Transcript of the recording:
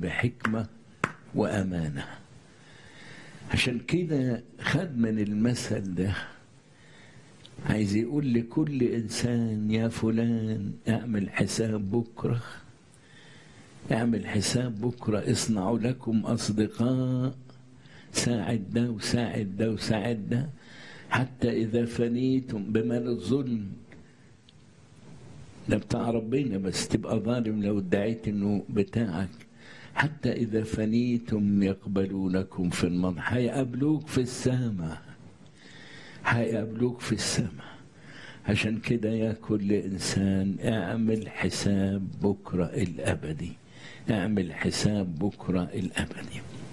بحكمة وأمانة عشان كده خد من المثل ده عايز يقول لكل إنسان يا فلان اعمل حساب بكرة اعمل حساب بكرة اصنعوا لكم أصدقاء ساعد ده وساعد ده وساعد ده حتى إذا فنيتم بمال الظلم ده بتاع ربنا بس تبقى ظالم لو ادعيت انه بتاعك حتى اذا فنيتم يقبلونكم في المضى هيقابلوك في السماء هيقابلوك في السماء عشان كده يا كل انسان اعمل حساب بكره الابدي اعمل حساب بكره الابدي